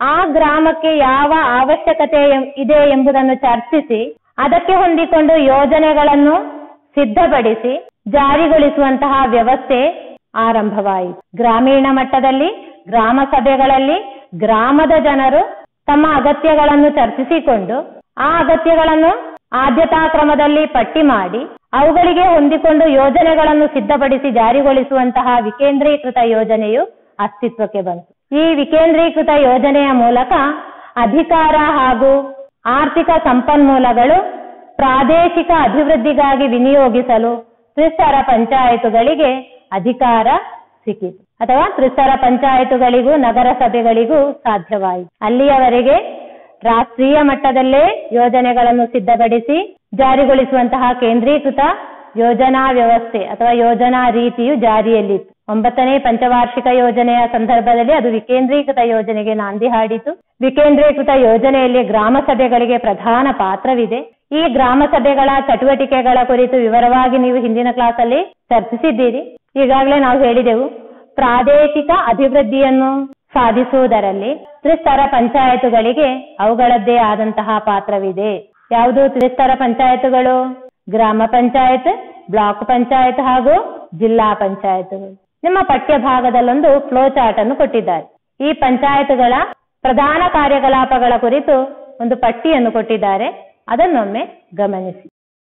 ಆ ಗ್ರಾಮಕ್ಕೆ ಯಾವ ಅವಶ್ಯಕತೆ ಎಂ- ಇದೆ ಎಂಬುದನ್ನು ಚರ್ಚಿಸಿ ಅದಕ್ಕೆ ಹೊಂದಿಕೊಂಡು ಯೋಜನೆಗಳನ್ನು ಸಿದ್ಧಪಡಿಸಿ ಜಾರಿಗೊಳಿಸುವಂತಹ ವ್ಯವಸ್ಥೆ ಆರಂಭವಾಯಿತು ಗ್ರಾಮೀಣ ಮಟ್ಟದಲ್ಲಿ ಗ್ರಾಮ ಸಭೆಗಳಲ್ಲಿ ಗ್ರಾಮದ ಜನರು ತಮ್ಮ ಅಗತ್ಯಗಳನ್ನು ಚರ್ಚಿಸಿಕೊಂಡು ಆ ಅಗತ್ಯಗಳನ್ನು ಆದ್ಯತಾ ಕ್ರಮದಲ್ಲಿ ಪಟ್ಟಿ ಮಾಡಿ ಅವುಗಳಿಗೆ ಹೊಂದಿಕೊಂಡು ಯೋಜನೆಗಳನ್ನು ಸಿದ್ಧಪಡಿಸಿ ಜಾರಿಗೊಳಿಸುವಂತಹ ವಿಕೇಂದ್ರೀಕೃತ ಯೋಜನೆಯು ಅಸ್ತಿತ್ವಕ್ಕೆ ಬಂತು ಈ ವಿಕೇಂದ್ರೀಕೃತ ಯೋಜನೆಯ ಮೂಲಕ ಅಧಿಕಾರ ಹಾಗೂ ಆರ್ಥಿಕ ಸಂಪನ್ಮೂಲಗಳು ಪ್ರಾದೇಶಿಕ ಅಭಿವೃದ್ಧಿಗಾಗಿ ವಿನಿಯೋಗಿಸಲು ತ್ರಿಸ್ತರ ಪಂಚಾಯತುಗಳಿಗೆ ಅಧಿಕಾರ ಸಿಕ್ಕಿತು ಅಥವಾ ತ್ರಿಸ್ತರ ಪಂಚಾಯತುಗಳಿಗೂ ನಗರಸಭೆಗಳಿಗೂ ಸಾಧ್ಯವಾಯಿತು ಅಲ್ಲಿಯವರೆಗೆ ರಾಷ್ಟ್ರೀಯ ಮಟ್ಟದಲ್ಲೇ ಯೋಜನೆಗಳನ್ನು ಸಿದ್ಧಪಡಿಸಿ ಜಾರಿಗೊಳಿಸುವಂತಹ ಕೇಂದ್ರೀಕೃತ ಯೋಜನಾ ವ್ಯವಸ್ಥೆ ಅಥವಾ ಯೋಜನಾ ರೀತಿಯು ಜಾರಿಯಲ್ಲಿತ್ತು ಒಂಬತ್ತನೇ ಪಂಚವಾರ್ಷಿಕ ಯೋಜನೆಯ ಸಂದರ್ಭದಲ್ಲಿ ಅದು ವಿಕೇಂದ್ರೀಕೃತ ಯೋಜನೆಗೆ ನಾಂದಿ ಹಾಡಿತು ವಿಕೇಂದ್ರೀಕೃತ ಯೋಜನೆಯಲ್ಲಿ ಗ್ರಾಮ ಸಭೆಗಳಿಗೆ ಪ್ರಧಾನ ಪಾತ್ರವಿದೆ ಈ ಗ್ರಾಮ ಸಭೆಗಳ ಚಟುವಟಿಕೆಗಳ ಕುರಿತು ವಿವರವಾಗಿ ನೀವು ಹಿಂದಿನ ಕ್ಲಾಸಲ್ಲಿ ಚರ್ಚಿಸಿದ್ದೀರಿ ಈಗಾಗಲೇ ನಾವು ಹೇಳಿದೆವು ಪ್ರಾದೇಶಿಕ ಅಭಿವೃದ್ಧಿಯನ್ನು ಸಾಧಿಸುವುದರಲ್ಲಿ ತ್ರಿಸ್ತರ ಪಂಚಾಯತುಗಳಿಗೆ ಅವುಗಳದ್ದೇ ಆದಂತಹ ಪಾತ್ರವಿದೆ ಯಾವುದು ತ್ರಿಸ್ತರ ಪಂಚಾಯತುಗಳು ಗ್ರಾಮ ಪಂಚಾಯತ್ ಬ್ಲಾಕ್ ಪಂಚಾಯತ್ ಹಾಗೂ ಜಿಲ್ಲಾ ಪಂಚಾಯತ್ಗಳು ನಿಮ್ಮ ಪಠ್ಯ ಭಾಗದಲ್ಲೊಂದು ಫ್ಲೋ ಚಾರ್ಟ್ ಅನ್ನು ಕೊಟ್ಟಿದ್ದಾರೆ ಈ ಪಂಚಾಯತ್ಗಳ ಪ್ರಧಾನ ಕಾರ್ಯಕಲಾಪಗಳ ಕುರಿತು ಒಂದು ಪಟ್ಟಿಯನ್ನು ಕೊಟ್ಟಿದ್ದಾರೆ ಅದನ್ನೊಮ್ಮೆ ಗಮನಿಸಿ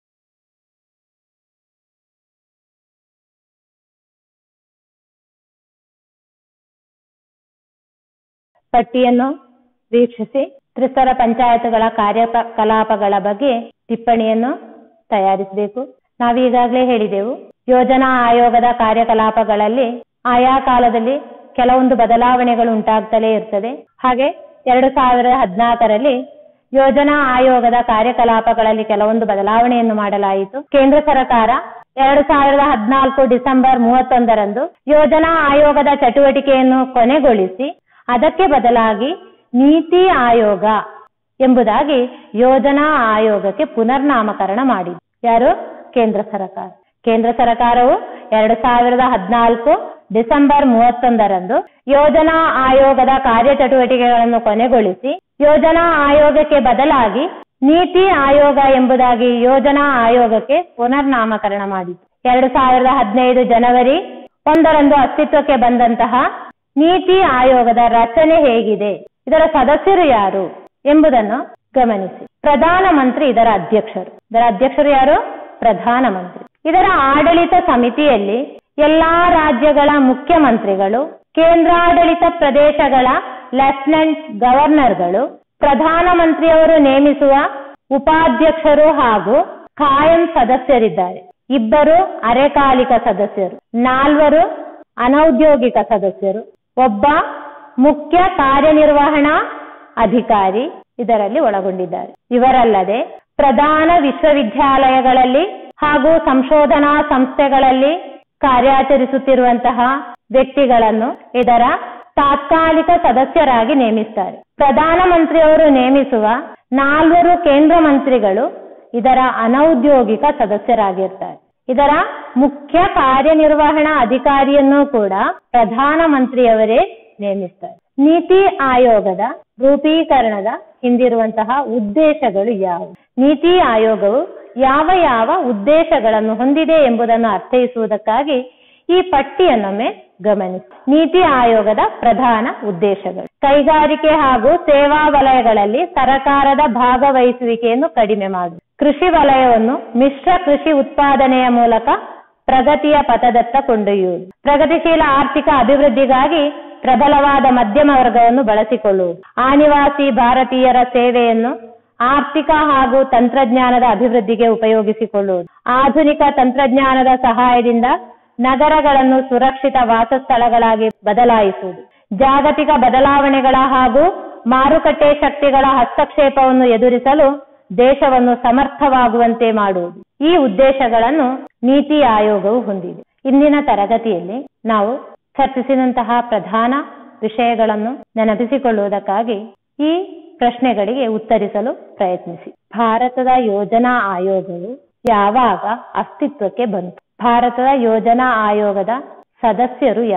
ಪಟ್ಟಿಯನ್ನು ವೀಕ್ಷಿಸಿ ತ್ರಿಸ್ತರ ಪಂಚಾಯತ್ಗಳ ಕಾರ್ಯಕಲಾಪಗಳ ಬಗ್ಗೆ ಟಿಪ್ಪಣಿಯನ್ನು ತಯಾರಿಸಬೇಕು ನಾವೀಗಾಗಲೇ ಹೇಳಿದೆವು ಯೋಜನಾ ಆಯೋಗದ ಕಾರ್ಯಕಲಾಪಗಳಲ್ಲಿ ಆಯಾ ಕಾಲದಲ್ಲಿ ಕೆಲವೊಂದು ಬದಲಾವಣೆಗಳು ಉಂಟಾಗ್ತಲೇ ಇರ್ತದೆ ಹಾಗೆ ಎರಡು ಸಾವಿರದ ಹದಿನಾಲ್ಕರಲ್ಲಿ ಯೋಜನಾ ಆಯೋಗದ ಕಾರ್ಯಕಲಾಪಗಳಲ್ಲಿ ಕೆಲವೊಂದು ಬದಲಾವಣೆಯನ್ನು ಮಾಡಲಾಯಿತು ಕೇಂದ್ರ ಸರ್ಕಾರ ಎರಡು ಸಾವಿರದ ಹದಿನಾಲ್ಕು ಡಿಸೆಂಬರ್ ಮೂವತ್ತೊಂದರಂದು ಯೋಜನಾ ಆಯೋಗದ ಚಟುವಟಿಕೆಯನ್ನು ಕೊನೆಗೊಳಿಸಿ ಅದಕ್ಕೆ ಬದಲಾಗಿ ನೀತಿ ಆಯೋಗ ಎಂಬುದಾಗಿ ಯೋಜನಾ ಆಯೋಗಕ್ಕೆ ಪುನರ್ನಾಮಕರಣ ಮಾಡಿದೆ ಯಾರು ಕೇಂದ್ರ ಸರ್ಕಾರ ಕೇಂದ್ರ ಸರ್ಕಾರವು ಎರಡು ಸಾವಿರದ ಹದಿನಾಲ್ಕು ಡಿಸೆಂಬರ್ ಮೂವತ್ತೊಂದರಂದು ಯೋಜನಾ ಆಯೋಗದ ಕಾರ್ಯಚಟುವಟಿಕೆಗಳನ್ನು ಕೊನೆಗೊಳಿಸಿ ಯೋಜನಾ ಆಯೋಗಕ್ಕೆ ಬದಲಾಗಿ ನೀತಿ ಆಯೋಗ ಎಂಬುದಾಗಿ ಯೋಜನಾ ಆಯೋಗಕ್ಕೆ ಪುನರ್ನಾಮಕರಣ ಮಾಡಿತು ಎರಡು ಸಾವಿರದ ಹದಿನೈದು ಜನವರಿ ಒಂದರಂದು ಅಸ್ತಿತ್ವಕ್ಕೆ ಬಂದಂತಹ ನೀತಿ ಆಯೋಗದ ರಚನೆ ಹೇಗಿದೆ ಇದರ ಸದಸ್ಯರು ಯಾರು ಎಂಬುದನ್ನು ಗಮನಿಸಿ ಪ್ರಧಾನಮಂತ್ರಿ ಇದರ ಅಧ್ಯಕ್ಷರು ಇದರ ಅಧ್ಯಕ್ಷರು ಯಾರು ಪ್ರಧಾನಮಂತ್ರಿ ಇದರ ಆಡಳಿತ ಸಮಿತಿಯಲ್ಲಿ ಎಲ್ಲಾ ರಾಜ್ಯಗಳ ಮುಖ್ಯಮಂತ್ರಿಗಳು ಕೇಂದ್ರಾಡಳಿತ ಪ್ರದೇಶಗಳ ಲೆಫ್ಟಿನೆಂಟ್ ಗವರ್ನರ್ಗಳು ಪ್ರಧಾನಮಂತ್ರಿಯವರು ನೇಮಿಸುವ ಉಪಾಧ್ಯಕ್ಷರು ಹಾಗೂ ಕಾಯಂ ಸದಸ್ಯರಿದ್ದಾರೆ ಇಬ್ಬರು ಅರೆಕಾಲಿಕ ಸದಸ್ಯರು ನಾಲ್ವರು ಅನೌದ್ಯೋಗಿಕ ಸದಸ್ಯರು ಒಬ್ಬ ಮುಖ್ಯ ಕಾರ್ಯನಿರ್ವಹಣಾ ಅಧಿಕಾರಿ ಇದರಲ್ಲಿ ಒಳಗೊಂಡಿದ್ದಾರೆ ಇವರಲ್ಲದೆ ಪ್ರಧಾನ ವಿಶ್ವವಿದ್ಯಾಲಯಗಳಲ್ಲಿ ಹಾಗೂ ಸಂಶೋಧನಾ ಸಂಸ್ಥೆಗಳಲ್ಲಿ ಕಾರ್ಯಾಚರಿಸುತ್ತಿರುವಂತಹ ವ್ಯಕ್ತಿಗಳನ್ನು ಇದರ ತಾತ್ಕಾಲಿಕ ಸದಸ್ಯರಾಗಿ ನೇಮಿಸ್ತಾರೆ ಪ್ರಧಾನಮಂತ್ರಿಯವರು ನೇಮಿಸುವ ನಾಲ್ವರು ಕೇಂದ್ರ ಮಂತ್ರಿಗಳು ಇದರ ಅನೌದ್ಯೋಗಿಕ ಸದಸ್ಯರಾಗಿರ್ತಾರೆ ಇದರ ಮುಖ್ಯ ಕಾರ್ಯನಿರ್ವಹಣಾ ಅಧಿಕಾರಿಯನ್ನು ಕೂಡ ಪ್ರಧಾನಮಂತ್ರಿಯವರೇ ನೇಮಿಸ್ತಾರೆ ನೀತಿ ಆಯೋಗದ ರೂಪೀಕರಣದ ಹಿಂದಿರುವಂತಹ ಉದ್ದೇಶಗಳು ಯಾವುವು ನೀತಿ ಆಯೋಗವು ಯಾವ ಯಾವ ಉದ್ದೇಶಗಳನ್ನು ಹೊಂದಿದೆ ಎಂಬುದನ್ನು ಅರ್ಥೈಸುವುದಕ್ಕಾಗಿ ಈ ಪಟ್ಟಿಯನ್ನೊಮ್ಮೆ ಗಮನಿಸಿ ನೀತಿ ಆಯೋಗದ ಪ್ರಧಾನ ಉದ್ದೇಶಗಳು ಕೈಗಾರಿಕೆ ಹಾಗೂ ಸೇವಾ ವಲಯಗಳಲ್ಲಿ ಸರಕಾರದ ಭಾಗವಹಿಸುವಿಕೆಯನ್ನು ಕಡಿಮೆ ಮಾಡುವುದು ಕೃಷಿ ವಲಯವನ್ನು ಮಿಶ್ರ ಕೃಷಿ ಉತ್ಪಾದನೆಯ ಮೂಲಕ ಪ್ರಗತಿಯ ಪಥದತ್ತ ಕೊಂಡೊಯ್ಯುವುದು ಪ್ರಗತಿಶೀಲ ಆರ್ಥಿಕ ಅಭಿವೃದ್ಧಿಗಾಗಿ ಪ್ರಬಲವಾದ ಮಧ್ಯಮ ವರ್ಗವನ್ನು ಬಳಸಿಕೊಳ್ಳುವುದು ಆನಿವಾಸಿ ಭಾರತೀಯರ ಸೇವೆಯನ್ನು ಆರ್ಥಿಕ ಹಾಗೂ ತಂತ್ರಜ್ಞಾನದ ಅಭಿವೃದ್ಧಿಗೆ ಉಪಯೋಗಿಸಿಕೊಳ್ಳುವುದು ಆಧುನಿಕ ತಂತ್ರಜ್ಞಾನದ ಸಹಾಯದಿಂದ ನಗರಗಳನ್ನು ಸುರಕ್ಷಿತ ವಾಸಸ್ಥಳಗಳಾಗಿ ಬದಲಾಯಿಸುವುದು ಜಾಗತಿಕ ಬದಲಾವಣೆಗಳ ಹಾಗೂ ಮಾರುಕಟ್ಟೆ ಶಕ್ತಿಗಳ ಹಸ್ತಕ್ಷೇಪವನ್ನು ಎದುರಿಸಲು ದೇಶವನ್ನು ಸಮರ್ಥವಾಗುವಂತೆ ಮಾಡುವುದು ಈ ಉದ್ದೇಶಗಳನ್ನು ನೀತಿ ಆಯೋಗವು ಹೊಂದಿದೆ ಇಂದಿನ ತರಗತಿಯಲ್ಲಿ ನಾವು ಚರ್ಚಿಸಿದಂತಹ ಪ್ರಧಾನ ವಿಷಯಗಳನ್ನು ನೆನಪಿಸಿಕೊಳ್ಳುವುದಕ್ಕಾಗಿ ಈ ಪ್ರಶ್ನೆಗಳಿಗೆ ಉತ್ತರಿಸಲು ಪ್ರಯತ್ನಿಸಿ ಭಾರತದ ಯೋಜನಾ ಆಯೋಗವು ಯಾವಾಗ ಅಸ್ತಿತ್ವಕ್ಕೆ ಬಂತು ಭಾರತದ ಯೋಜನಾ ಆಯೋಗದ ಸದಸ್ಯರು ಯಾರು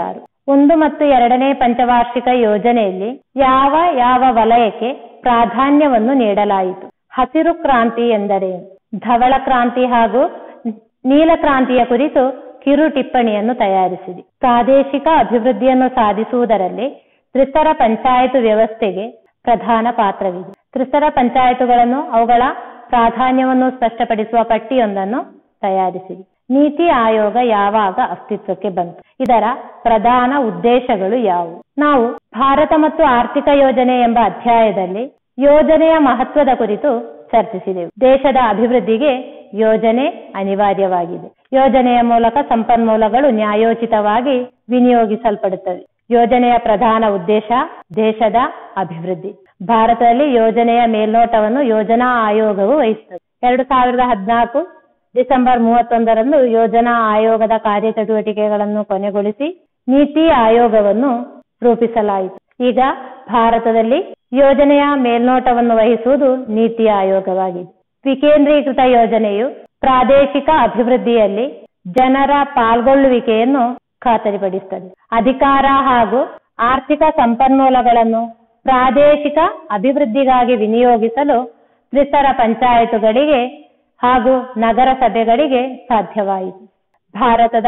ಒಂದು ಮತ್ತು ಎರಡನೇ ಪಂಚವಾರ್ಷಿಕ ಯೋಜನೆಯಲ್ಲಿ ಯಾವ ಯಾವ ವಲಯಕ್ಕೆ ಪ್ರಾಧಾನ್ಯವನ್ನು ನೀಡಲಾಯಿತು ಹಸಿರು ಕ್ರಾಂತಿ ಎಂದರೇನು ಧವಳ ಕ್ರಾಂತಿ ಹಾಗೂ ನೀಲ ಕ್ರಾಂತಿಯ ಕುರಿತು ಕಿರು ಟಿಪ್ಪಣಿಯನ್ನು ತಯಾರಿಸಿದೆ ಪ್ರಾದೇಶಿಕ ಅಭಿವೃದ್ಧಿಯನ್ನು ಸಾಧಿಸುವುದರಲ್ಲಿ ತ್ರಿಸ್ತರ ಪಂಚಾಯತ್ ವ್ಯವಸ್ಥೆಗೆ ಪ್ರಧಾನ ಪಾತ್ರವಿದೆ ತ್ರಿಸ್ತರ ಪಂಚಾಯತುಗಳನ್ನು ಅವುಗಳ ಪ್ರಾಧಾನ್ಯವನ್ನು ಸ್ಪಷ್ಟಪಡಿಸುವ ಪಟ್ಟಿಯೊಂದನ್ನು ತಯಾರಿಸಿದೆ ನೀತಿ ಆಯೋಗ ಯಾವಾಗ ಅಸ್ತಿತ್ವಕ್ಕೆ ಬಂತು ಇದರ ಪ್ರಧಾನ ಉದ್ದೇಶಗಳು ಯಾವುವು ನಾವು ಭಾರತ ಮತ್ತು ಆರ್ಥಿಕ ಯೋಜನೆ ಎಂಬ ಅಧ್ಯಾಯದಲ್ಲಿ ಯೋಜನೆಯ ಮಹತ್ವದ ಕುರಿತು ಚರ್ಚಿಸಿದೆವು ದೇಶದ ಅಭಿವೃದ್ಧಿಗೆ ಯೋಜನೆ ಅನಿವಾರ್ಯವಾಗಿದೆ ಯೋಜನೆಯ ಮೂಲಕ ಸಂಪನ್ಮೂಲಗಳು ನ್ಯಾಯೋಚಿತವಾಗಿ ವಿನಿಯೋಗಿಸಲ್ಪಡುತ್ತವೆ ಯೋಜನೆಯ ಪ್ರಧಾನ ಉದ್ದೇಶ ದೇಶದ ಅಭಿವೃದ್ಧಿ ಭಾರತದಲ್ಲಿ ಯೋಜನೆಯ ಮೇಲ್ನೋಟವನ್ನು ಯೋಜನಾ ಆಯೋಗವು ವಹಿಸುತ್ತದೆ ಎರಡು ಸಾವಿರದ ಹದಿನಾಲ್ಕು ಡಿಸೆಂಬರ್ ಮೂವತ್ತೊಂದರಂದು ಯೋಜನಾ ಆಯೋಗದ ಕಾರ್ಯಚಟುವಟಿಕೆಗಳನ್ನು ಕೊನೆಗೊಳಿಸಿ ನೀತಿ ಆಯೋಗವನ್ನು ರೂಪಿಸಲಾಯಿತು ಈಗ ಭಾರತದಲ್ಲಿ ಯೋಜನೆಯ ಮೇಲ್ನೋಟವನ್ನು ವಹಿಸುವುದು ನೀತಿ ಆಯೋಗವಾಗಿದೆ ವಿಕೇಂದ್ರೀಕೃತ ಯೋಜನೆಯು ಪ್ರಾದೇಶಿಕ ಅಭಿವೃದ್ಧಿಯಲ್ಲಿ ಜನರ ಪಾಲ್ಗೊಳ್ಳುವಿಕೆಯನ್ನು ಖಾತರಿಪಡಿಸುತ್ತದೆ ಅಧಿಕಾರ ಹಾಗೂ ಆರ್ಥಿಕ ಸಂಪನ್ಮೂಲಗಳನ್ನು ಪ್ರಾದೇಶಿಕ ಅಭಿವೃದ್ಧಿಗಾಗಿ ವಿನಿಯೋಗಿಸಲು ತ್ರಿಸ್ತರ ಪಂಚಾಯತುಗಳಿಗೆ ಹಾಗೂ ನಗರ ಸಭೆಗಳಿಗೆ ಸಾಧ್ಯವಾಯಿತು ಭಾರತದ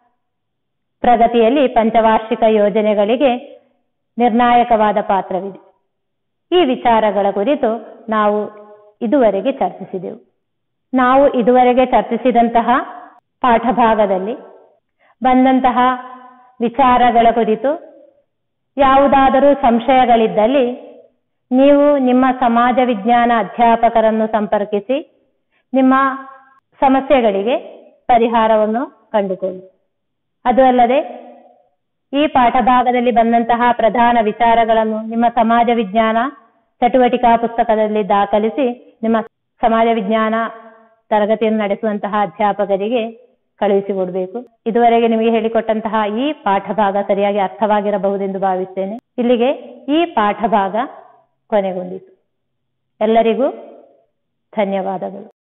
ಪ್ರಗತಿಯಲ್ಲಿ ಪಂಚವಾರ್ಷಿಕ ಯೋಜನೆಗಳಿಗೆ ನಿರ್ಣಾಯಕವಾದ ಪಾತ್ರವಿದೆ ಈ ವಿಚಾರಗಳ ಕುರಿತು ನಾವು ಇದುವರೆಗೆ ಚರ್ಚಿಸಿದೆವು ನಾವು ಇದುವರೆಗೆ ಚರ್ಚಿಸಿದಂತಹ ಪಾಠಭಾಗದಲ್ಲಿ ಬಂದಂತಹ ವಿಚಾರಗಳ ಕುರಿತು ಯಾವುದಾದರೂ ಸಂಶಯಗಳಿದ್ದಲ್ಲಿ ನೀವು ನಿಮ್ಮ ಸಮಾಜ ವಿಜ್ಞಾನ ಅಧ್ಯಾಪಕರನ್ನು ಸಂಪರ್ಕಿಸಿ ನಿಮ್ಮ ಸಮಸ್ಯೆಗಳಿಗೆ ಪರಿಹಾರವನ್ನು ಕಂಡುಕೊಳ್ಳಿ ಅದು ಅಲ್ಲದೆ ಈ ಪಾಠಭಾಗದಲ್ಲಿ ಬಂದಂತಹ ಪ್ರಧಾನ ವಿಚಾರಗಳನ್ನು ನಿಮ್ಮ ಸಮಾಜ ವಿಜ್ಞಾನ ಚಟುವಟಿಕಾ ಪುಸ್ತಕದಲ್ಲಿ ದಾಖಲಿಸಿ ನಿಮ್ಮ ಸಮಾಜ ವಿಜ್ಞಾನ ತರಗತಿಯನ್ನು ನಡೆಸುವಂತಹ ಅಧ್ಯಾಪಕರಿಗೆ ಕಳುಹಿಸಿಕೊಡ್ಬೇಕು ಇದುವರೆಗೆ ನಿಮಗೆ ಹೇಳಿಕೊಟ್ಟಂತಹ ಈ ಪಾಠಭಾಗ ಸರಿಯಾಗಿ ಅರ್ಥವಾಗಿರಬಹುದೆಂದು ಭಾವಿಸ್ತೇನೆ ಇಲ್ಲಿಗೆ ಈ ಪಾಠಭಾಗ ಕೊನೆಗೊಂಡಿತು ಎಲ್ಲರಿಗೂ ಧನ್ಯವಾದಗಳು